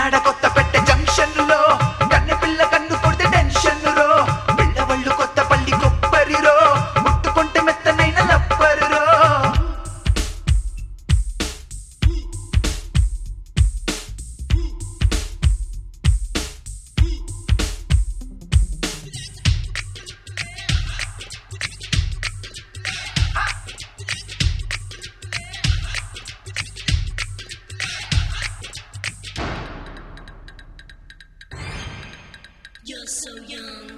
కాకినాడ కొత్త పెట్టె జంక్షన్ లో కన్నె పిల్ల కన్ను కొడితే టెన్షన్ రో పిల్లవళ్ళు కొత్త పల్లి కొబ్బరిరో ముట్టుకుంటే మెత్తనైన లబ్బరురో You're so young.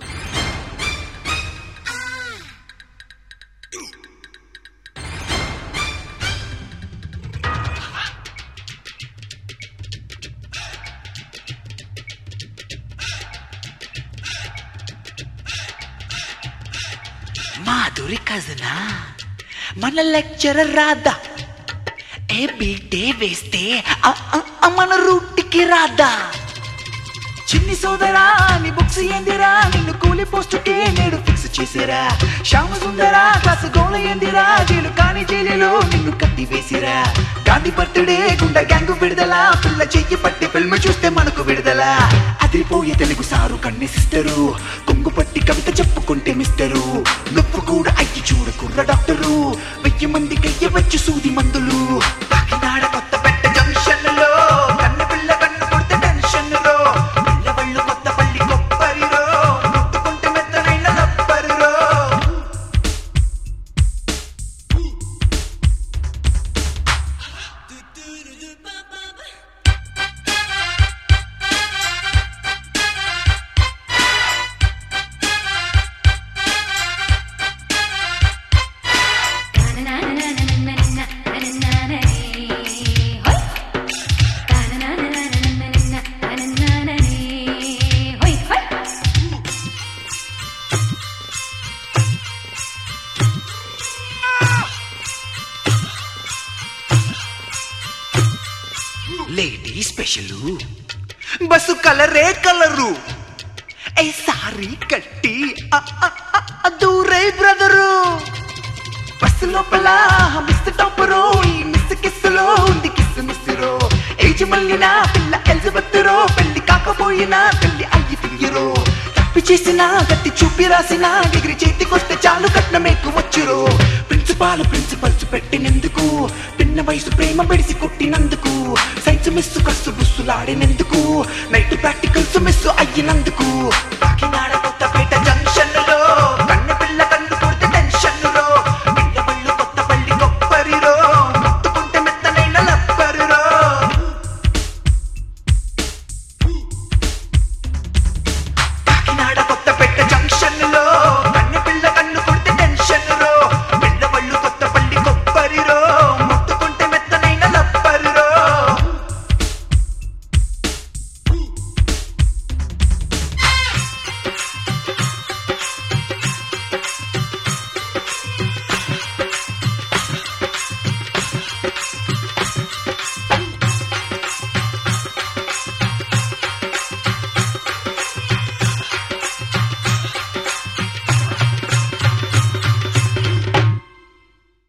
మాధురి కజనా మన లెక్చరర్ రాదా ఏ బీటే వేస్తే ఆ, ఆ, ఆ, మన రూట్కి రాదా చిన్ని సోదరా నీ బుక్స్ ఏందిరా నిన్ను కూలి పోస్టుకే నేడు ఫిక్స్ చేసిరా శ్యామ సుందరా కాసు గోళ ఏందిరా జైలు కాని జైలులో నిన్ను కట్టి వేసిరా గాంధీ బర్త్డే గుండె గ్యాంగ్ విడుదల పిల్ల చెయ్యి పట్టి ఫిల్మ్ చూస్తే మనకు విడుదల అదిరిపోయే తెలుగు సారు కన్ని సిస్టరు కొంగు పట్టి కవిత చెప్పుకుంటే మిస్టరు నొప్పు కూడా అయ్యి చూడు కుర్ర డాక్టరు వెయ్యి మందికి అయ్యవచ్చు సూది మందులు కాకినాడ కొత్త పెట్ట జంక్షన్ లో కన్ను పిల్ల కన్ను కొడితే టెన్షన్ రో పిల్లవళ్ళు కొత్త పల్లి కొబ్బరిరో ముట్టుకుంటే మెత్తనైన లబ్బరురో లేడీ స్పెషల్ బస్సు కలరే కలరు ఏ సారీ కట్టి ఆ, ఆ, ఆ, ఆ, దూరే బ్రదరు బస్సు లోపల మిస్ టాపరు ఈ మిస్ కిస్సులో ఉంది కిస్ మిస్సురో ఏజ్ మళ్ళిన పిల్ల ఎలిజబెత్ రో పెళ్లి కాకపోయినా పెళ్లి అయ్యి ఫింగిరో తప్పి చేసిన గట్టి చూపి రాసిన డిగ్రీ చేతికొస్తే చాలు కట్నం ఎక్కువచ్చురో ప్రిన్సిపాల్ ప్రిన్సిపల్స్ పెట్టినందుకు పిన్న వయసు ప్రేమ పెడిసి కొట్టినందుకు సైన్స్ మిస్ కస్సు బుస్సులాడినందుకు నైట్ ప్రాక్టికల్స్ మిస్ అయ్యినందుకు కాకినాడ